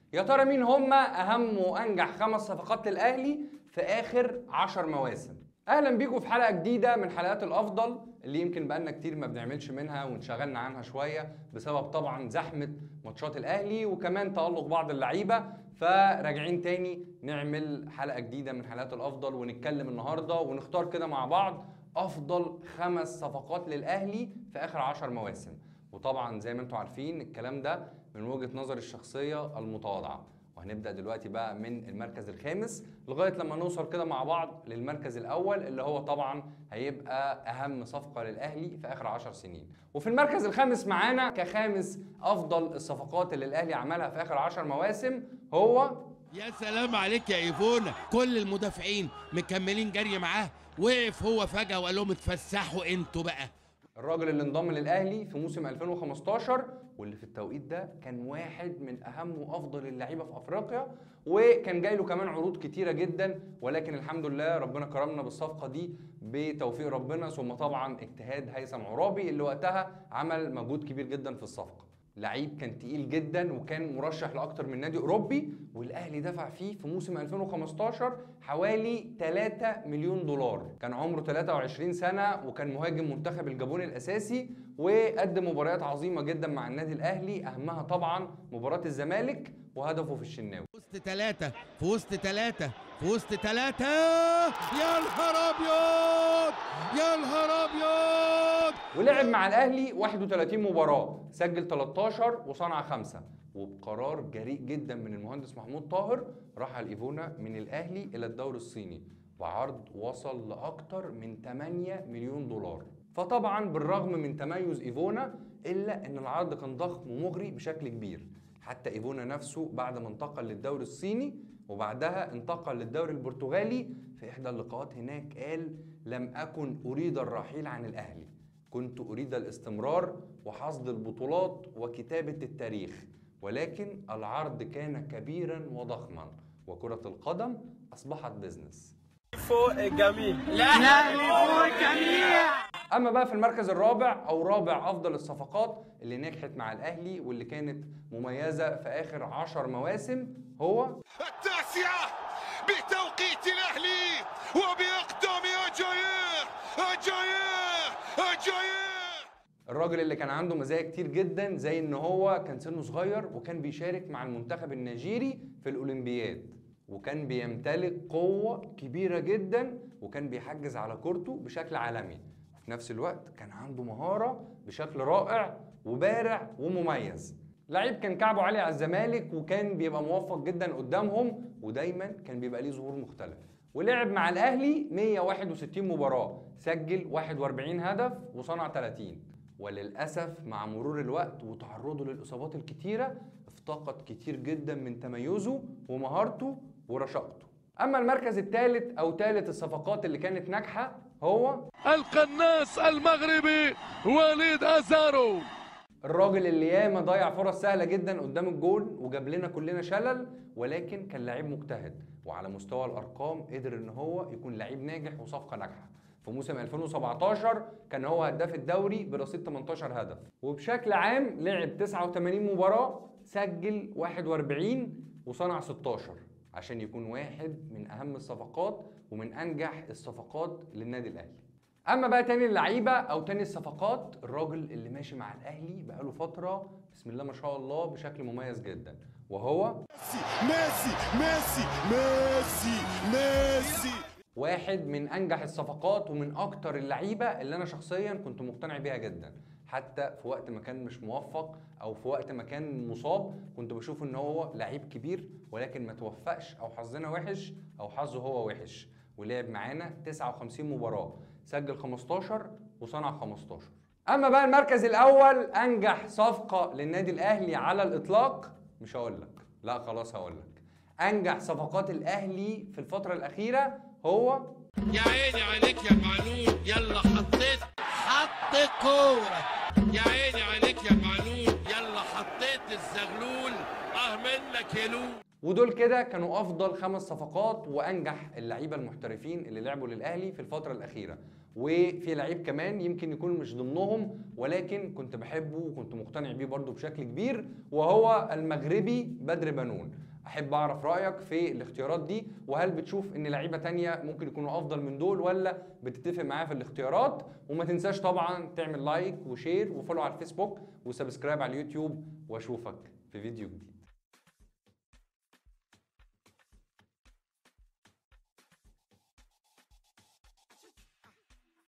يا ترى مين هم اهم وانجح خمس صفقات للاهلي في اخر 10 مواسم اهلا بيكم في حلقه جديده من حلقات الافضل اللي يمكن بقالنا كتير ما بنعملش منها وانشغلنا عنها شويه بسبب طبعا زحمه ماتشات الاهلي وكمان تالق بعض اللعيبه فراجعين تاني نعمل حلقه جديده من حلقات الافضل ونتكلم النهارده ونختار كده مع بعض افضل خمس صفقات للاهلي في اخر 10 مواسم وطبعا زي ما انتم عارفين الكلام ده من وجهه نظري الشخصيه المتواضعه وهنبدا دلوقتي بقى من المركز الخامس لغايه لما نوصل كده مع بعض للمركز الاول اللي هو طبعا هيبقى اهم صفقه للاهلي في اخر 10 سنين وفي المركز الخامس معانا كخامس افضل الصفقات اللي الاهلي عملها في اخر 10 مواسم هو يا سلام عليك يا ايفونا كل المدافعين مكملين جري معاه وقف هو فجأة وقال لهم اتفسحوا انتوا بقى الراجل اللي انضم للاهلي في موسم 2015 واللي في التوقيت ده كان واحد من اهم وافضل اللعيبه في افريقيا وكان جاي له كمان عروض كتيره جدا ولكن الحمد لله ربنا كرمنا بالصفقه دي بتوفيق ربنا ثم طبعا اجتهاد هيثم عرابي اللي وقتها عمل مجهود كبير جدا في الصفقه لعيب كان تقيل جدا وكان مرشح لاكتر من نادي اوروبي والاهلي دفع فيه في موسم 2015 حوالي 3 مليون دولار كان عمره 23 سنه وكان مهاجم منتخب الجابون الاساسي وقدم مباريات عظيمه جدا مع النادي الاهلي اهمها طبعا مباراه الزمالك وهدفه في الشناوي في وسط ثلاثة في وسط ثلاثة في وسط ثلاثة يا نهار ابيض يا نهار ابيض ولعب مع الاهلي 31 مباراه سجل 13 وصنع خمسه وبقرار جريء جدا من المهندس محمود طاهر رحل ايفونا من الاهلي الى الدوري الصيني بعرض وصل لاكثر من 8 مليون دولار فطبعا بالرغم من تميز ايفونا الا ان العرض كان ضخم ومغري بشكل كبير حتى ايفونا نفسه بعد ما انتقل للدوري الصيني وبعدها انتقل للدوري البرتغالي في احدى اللقاءات هناك قال لم اكن اريد الرحيل عن الاهلي كنت اريد الاستمرار وحصد البطولات وكتابه التاريخ ولكن العرض كان كبيرا وضخما وكره القدم اصبحت بزنس فوق الجميع اما بقى في المركز الرابع او رابع افضل الصفقات اللي نجحت مع الاهلي واللي كانت مميزه في اخر عشر مواسم هو التاسعة بتوقيت الأهلي وبإقدام أجاير أجاير أجاير الراجل اللي كان عنده مزايا كتير جدا زي ان هو كان سنه صغير وكان بيشارك مع المنتخب النيجيري في الاولمبياد وكان بيمتلك قوة كبيرة جدا وكان بيحجز على كورته بشكل عالمي وفي نفس الوقت كان عنده مهارة بشكل رائع وبارع ومميز لعيب كان كعبه عالي على الزمالك وكان بيبقى موفق جدا قدامهم ودايما كان بيبقى ليه ظهور مختلف ولعب مع الاهلي 161 مباراة سجل 41 هدف وصنع 30 وللأسف مع مرور الوقت وتعرضه للإصابات الكتيرة افتقد كتير جدا من تميزه ومهارته ورشاقته أما المركز الثالث أو ثالث الصفقات اللي كانت ناجحة هو القناص المغربي وليد ازارو الراجل اللي ياما ضيع فرص سهله جدا قدام الجول وجاب لنا كلنا شلل ولكن كان لعيب مجتهد وعلى مستوى الارقام قدر ان هو يكون لعيب ناجح وصفقه ناجحه في موسم 2017 كان هو هداف الدوري برصيد 18 هدف وبشكل عام لعب 89 مباراه سجل 41 وصنع 16 عشان يكون واحد من اهم الصفقات ومن انجح الصفقات للنادي الاهلي اما بقى تاني اللعيبه او تاني الصفقات الراجل اللي ماشي مع الاهلي بقاله فتره بسم الله ما شاء الله بشكل مميز جدا وهو ميسي ميسي ميسي ميسي واحد من انجح الصفقات ومن اكتر اللعيبه اللي انا شخصيا كنت مقتنع بيها جدا حتى في وقت ما كان مش موفق او في وقت ما كان مصاب كنت بشوف ان هو لعيب كبير ولكن ما توفقش او حظنا وحش او حظه هو وحش ولعب معانا 59 مباراه سجل 15 وصنع 15 اما بقى المركز الاول انجح صفقه للنادي الاهلي على الاطلاق مش هقول لك لا خلاص هقول لك انجح صفقات الاهلي في الفتره الاخيره هو يا عيني عليك يا معلول يلا حطيت حط كورة يا عيني عليك يا معلول يلا حطيت الزغلول اه منك يا لول ودول كده كانوا افضل خمس صفقات وانجح اللعيبه المحترفين اللي لعبوا للاهلي في الفتره الاخيره وفي لعيب كمان يمكن يكون مش ضمنهم ولكن كنت بحبه وكنت مقتنع بيه برضه بشكل كبير وهو المغربي بدر بنون احب اعرف رايك في الاختيارات دي وهل بتشوف ان لعيبه تانية ممكن يكونوا افضل من دول ولا بتتفق معايا في الاختيارات وما تنساش طبعا تعمل لايك وشير وفولو على الفيسبوك وسبسكرايب على اليوتيوب واشوفك في فيديو جديد